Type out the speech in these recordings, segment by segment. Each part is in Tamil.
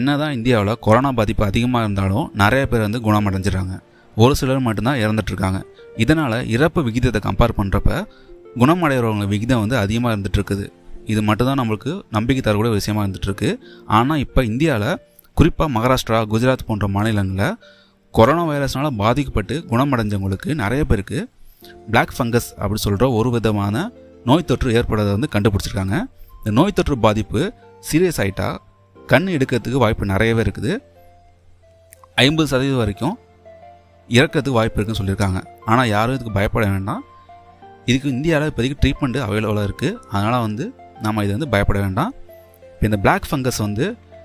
என்னதான் இந்தியாவில் கொரோனா பாதிப்பு அதிகமாக இருந்தாலும் நிறைய பேர் வந்து குணமடைஞ்சிடுறாங்க ஒரு சிலர் மட்டும்தான் இறந்துட்டு இருக்காங்க இதனால் இறப்பு விகிதத்தை கம்பேர் பண்ணுறப்ப குணமடைகிறவங்க விகிதம் வந்து அதிகமாக இருந்துட்டு இருக்குது இது மட்டும்தான் நம்மளுக்கு நம்பிக்கை தரக்கூடிய ஒரு விஷயமா இருந்துட்டு இருக்கு ஆனால் இப்போ இந்தியாவில் குறிப்பாக மகாராஷ்டிரா குஜராத் போன்ற மாநிலங்களில் கொரோனா வைரஸ்னால் பாதிக்கப்பட்டு குணமடைஞ்சவங்களுக்கு நிறைய பேருக்கு பிளாக் ஃபங்கஸ் அப்படி சொல்கிற ஒரு விதமான நோய் தொற்று ஏற்படுறதை வந்து கண்டுபிடிச்சிருக்காங்க இந்த நோய் தொற்று பாதிப்பு சீரியஸ் ஆகிட்டா கண் எடுக்கிறதுக்கு வாய்ப்பு நிறையவே இருக்குது ஐம்பது சதவீதம் வரைக்கும் இறக்கிறதுக்கு வாய்ப்பு இருக்குன்னு சொல்லியிருக்காங்க ஆனால் யாரும் இதுக்கு பயப்பட வேண்டாம் இதுக்கு இந்தியாவில் இப்போதைக்கு ட்ரீட்மெண்ட்டு அவைலபிளாக இருக்குது அதனால் வந்து நம்ம இது வந்து பயப்பட வேண்டாம் இப்போ இந்த பிளாக் ஃபங்கஸ் வந்து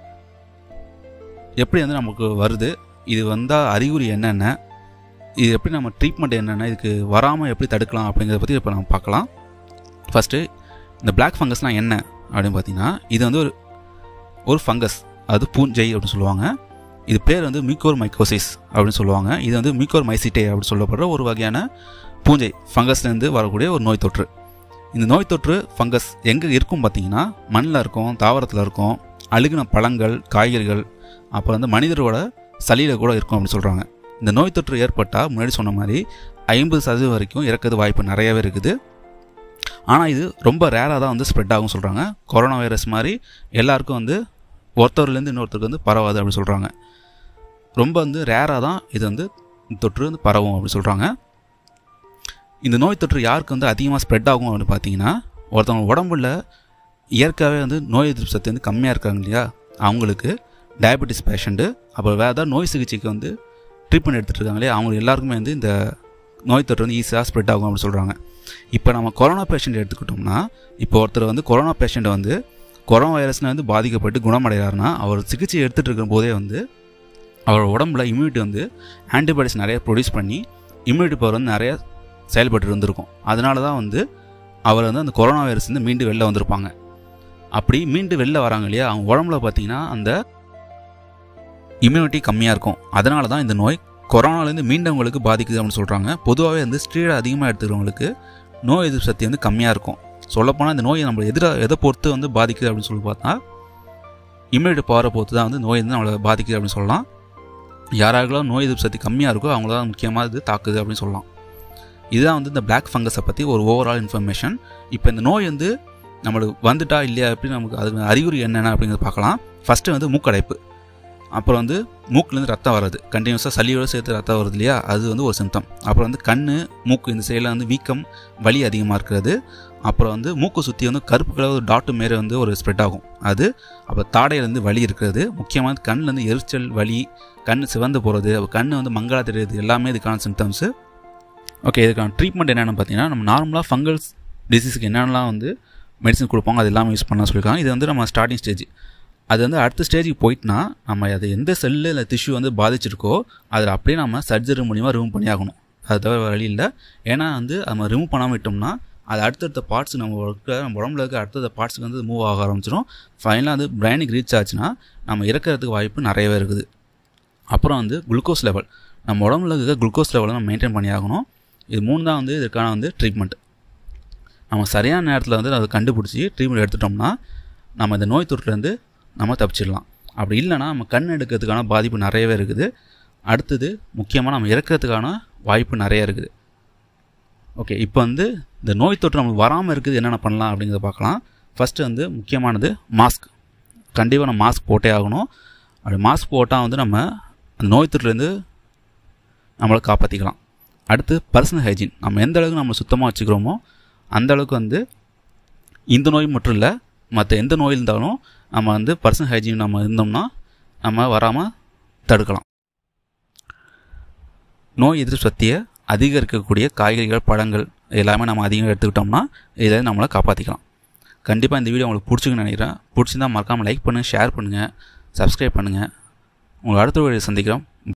எப்படி வந்து நமக்கு வருது இது வந்தால் அறிகுறி என்னென்ன இது எப்படி நம்ம ட்ரீட்மெண்ட் என்னென்ன இதுக்கு வராமல் எப்படி தடுக்கலாம் அப்படிங்கிறத பற்றி இப்போ நம்ம பார்க்கலாம் ஃபஸ்ட்டு இந்த பிளாக் ஃபங்கஸ்னால் என்ன அப்படின்னு பார்த்தீங்கன்னா இது வந்து ஒரு ஒரு ஃபங்கஸ் அது பூஞ்சை அப்படின்னு சொல்லுவாங்க இது பேர் வந்து மியூக்கோர் மைக்கோசிஸ் அப்படின்னு சொல்லுவாங்க இது வந்து மியூக்கோர் மைசிட்டே அப்படின்னு சொல்லப்படுற ஒரு வகையான பூஞ்சை ஃபங்கஸ்லேருந்து வரக்கூடிய ஒரு நோய் தொற்று இந்த நோய் தொற்று ஃபங்கஸ் எங்கே இருக்கும் பார்த்தீங்கன்னா மண்ணில் இருக்கும் தாவரத்தில் இருக்கும் அழுகின பழங்கள் காய்கறிகள் அப்புறம் வந்து மனிதரோட சளியில் கூட இருக்கும் அப்படின்னு சொல்கிறாங்க இந்த நோய் தொற்று ஏற்பட்டால் முன்னாடி சொன்ன மாதிரி ஐம்பது சதவீதம் வரைக்கும் இறக்கிறது வாய்ப்பு நிறையவே இருக்குது ஆனால் இது ரொம்ப ரேராக தான் வந்து ஸ்ப்ரெட் ஆகும் சொல்கிறாங்க கொரோனா வைரஸ் மாதிரி எல்லாருக்கும் வந்து ஒருத்தர்லேருந்து இன்னொருத்தருக்கு வந்து பரவாது அப்படின்னு சொல்கிறாங்க ரொம்ப வந்து ரேராக தான் இது வந்து தொற்று வந்து பரவும் அப்படின்னு சொல்கிறாங்க இந்த நோய் தொற்று யாருக்கு வந்து அதிகமாக ஸ்ப்ரெட் ஆகும் அப்படின்னு பார்த்தீங்கன்னா ஒருத்தவங்க உடம்புல இயற்கையாகவே வந்து நோய் எதிர்ப்பு சக்தி வந்து கம்மியாக இருக்காங்க இல்லையா அவங்களுக்கு டயபெட்டிஸ் பேஷண்ட்டு அப்புறம் வேறு ஏதாவது நோய் சிகிச்சைக்கு வந்து ட்ரீட்மெண்ட் எடுத்துகிட்டு இருக்காங்க இல்லையா அவங்க எல்லாருக்குமே வந்து இந்த நோய் தொற்று வந்து ஈஸியாக ஸ்ப்ரெட் ஆகும் அப்படின்னு சொல்கிறாங்க இப்போ நம்ம கொரோனா பேஷண்ட் எடுத்துக்கிட்டோம்னா இப்போ ஒருத்தர் வந்து கொரோனா பேஷண்ட்டை வந்து கொரோனா வைரஸ்னால் வந்து பாதிக்கப்பட்டு குணமடைகிறாருன்னா அவர் சிகிச்சை எடுத்துகிட்டு இருக்கும் போதே வந்து அவர் உடம்புல இம்யூனிட்டி வந்து ஆன்டிபாடிஸ் நிறைய ப்ரொடியூஸ் பண்ணி இம்யூனிட்டி பவர் வந்து நிறைய செயல்பட்டு இருந்திருக்கும் அதனால தான் வந்து அவர் வந்து அந்த கொரோனா வைரஸ் வந்து மீண்டு வெளில வந்திருப்பாங்க அப்படி மீண்டு வெளில வராங்க இல்லையா அவங்க உடம்புல பார்த்தீங்கன்னா அந்த இம்யூனிட்டி கம்மியாக இருக்கும் அதனால தான் இந்த நோய் கொரோனாலேருந்து மீண்டவங்களுக்கு பாதிக்குது அப்படின்னு சொல்கிறாங்க பொதுவாகவே வந்து ஸ்டீராய்டு அதிகமாக எடுத்துக்கிறவங்களுக்கு நோய் எதிர்ப்பு சக்தி வந்து கம்மியாக இருக்கும் சொல்லப்போனால் இந்த நோய் நம்ம எதிராக எதை பொறுத்து வந்து பாதிக்குது அப்படின்னு சொல்லி பார்த்தா இம்யூனிட்டி பவரை பொறுத்து தான் வந்து நோய் வந்து நம்மளை பாதிக்குது அப்படின்னு சொல்லலாம் யாராருக்கெல்லாம் நோய் எதிர்ப்பு சக்தி கம்மியாக இருக்கோ அவங்கள தான் முக்கியமாக இது தாக்குது அப்படின்னு சொல்லலாம் இதுதான் வந்து இந்த பிளாக் ஃபங்கஸை பற்றி ஒரு ஓவரால் இன்ஃபர்மேஷன் இப்போ இந்த நோய் வந்து நம்மளுக்கு வந்துட்டா இல்லையா அப்படின்னு நமக்கு அதுக்கு அறிகுறி என்னென்ன அப்படிங்கிறத பார்க்கலாம் ஃபஸ்ட்டு வந்து மூக்கடைப்பு அப்புறம் வந்து மூக்குலேருந்து ரத்தம் வர்றது கண்டினியூஸாக சளியோடு சேர்த்து ரத்தம் வருது இல்லையா அது வந்து ஒரு சிம்டம் அப்புறம் வந்து கண் மூக்கு இந்த சைடில் வந்து வீக்கம் வலி அதிகமாக இருக்கிறது அப்புறம் வந்து மூக்கு சுற்றி வந்து கருப்பு கலர் ஒரு டாட்டு மாரி வந்து ஒரு ஸ்ப்ரெட் ஆகும் அது அப்புறம் தாடையிலேருந்து வலி இருக்கிறது முக்கியமாக கண்ணிலேருந்து எரிச்சல் வலி கண் சிவந்து போகிறது அப்புறம் கண் வந்து மங்களா தெரியுது எல்லாமே இதுக்கான சிம்டம்ஸு ஓகே இதுக்கான ட்ரீட்மெண்ட் என்னென்னு பார்த்தீங்கன்னா நம்ம நார்மலாக ஃபங்கல்ஸ் டிசீஸுக்கு என்னென்னலாம் வந்து மெடிசன் கொடுப்பாங்க அது எல்லாமே யூஸ் பண்ண சொல்லியிருக்காங்க இது வந்து நம்ம ஸ்டார்டிங் ஸ்டேஜ் அது வந்து அடுத்த ஸ்டேஜுக்கு போயிட்டுனா நம்ம அது எந்த செல்லு இல்லை டிஷ்யூ வந்து பாதிச்சிருக்கோ அதில் அப்படியே நம்ம சர்ஜரி மூலிமா ரிமூவ் பண்ணி ஆகணும் அது தவிர வழி இல்லை ஏன்னா வந்து நம்ம ரிமூவ் பண்ணாமல் விட்டோம்னா அது அடுத்தடுத்த பார்ட்ஸ் நம்ம இருக்க நம்ம உடம்புல இருக்க அடுத்தடுத்த பார்ட்ஸுக்கு வந்து மூவ் ஆக ஆரம்பிச்சிடும் ஃபைனலாக அது பிரைனுக்கு ரீச் ஆச்சுன்னா நம்ம இறக்கிறதுக்கு வாய்ப்பு நிறையவே இருக்குது அப்புறம் வந்து குளுக்கோஸ் லெவல் நம்ம உடம்புல இருக்க குளுக்கோஸ் லெவலை நம்ம மெயின்டைன் பண்ணி ஆகணும் இது மூணு தான் வந்து இதுக்கான வந்து ட்ரீட்மெண்ட் நம்ம சரியான நேரத்தில் வந்து அதை கண்டுபிடிச்சி ட்ரீட்மெண்ட் எடுத்துட்டோம்னா நம்ம இந்த நோய் தொற்றுலேருந்து நம்ம தப்பிச்சிடலாம் அப்படி இல்லைனா நம்ம கண் எடுக்கிறதுக்கான பாதிப்பு நிறையவே இருக்குது அடுத்தது முக்கியமாக நம்ம இறக்கிறதுக்கான வாய்ப்பு நிறைய இருக்குது ஓகே இப்போ வந்து இந்த நோய் தொற்று நமக்கு வராமல் இருக்குது என்னென்ன பண்ணலாம் அப்படிங்கிறத பார்க்கலாம் ஃபஸ்ட்டு வந்து முக்கியமானது மாஸ்க் கண்டிப்பாக நம்ம மாஸ்க் போட்டே ஆகணும் அப்படி மாஸ்க் போட்டால் வந்து நம்ம அந்த நோய் தொற்றுலேருந்து நம்மளை காப்பாற்றிக்கலாம் அடுத்து பர்சனல் ஹைஜீன் நம்ம எந்த அளவுக்கு நம்ம சுத்தமாக வச்சுக்கிறோமோ அந்த அளவுக்கு வந்து இந்த நோய் மட்டும் இல்லை மற்ற எந்த நோய் இருந்தாலும் நம்ம வந்து பர்சனல் ஹைஜீன் நம்ம இருந்தோம்னா நம்ம வராமல் தடுக்கலாம் நோய் எதிர்ப்பு சக்தியை அதிகரிக்கக்கூடிய காய்கறிகள் பழங்கள் எல்லாமே நம்ம அதிகம் எடுத்துக்கிட்டோம்னா இதை நம்மளை காப்பாற்றிக்கலாம் கண்டிப்பாக இந்த வீடியோ உங்களுக்கு பிடிச்சிக்குன்னு நினைக்கிறேன் பிடிச்சிருந்தா மறக்காமல் லைக் பண்ணுங்கள் ஷேர் பண்ணுங்கள் சப்ஸ்கிரைப் பண்ணுங்கள் உங்களை அடுத்த வீடியோ சந்திக்கிறோம்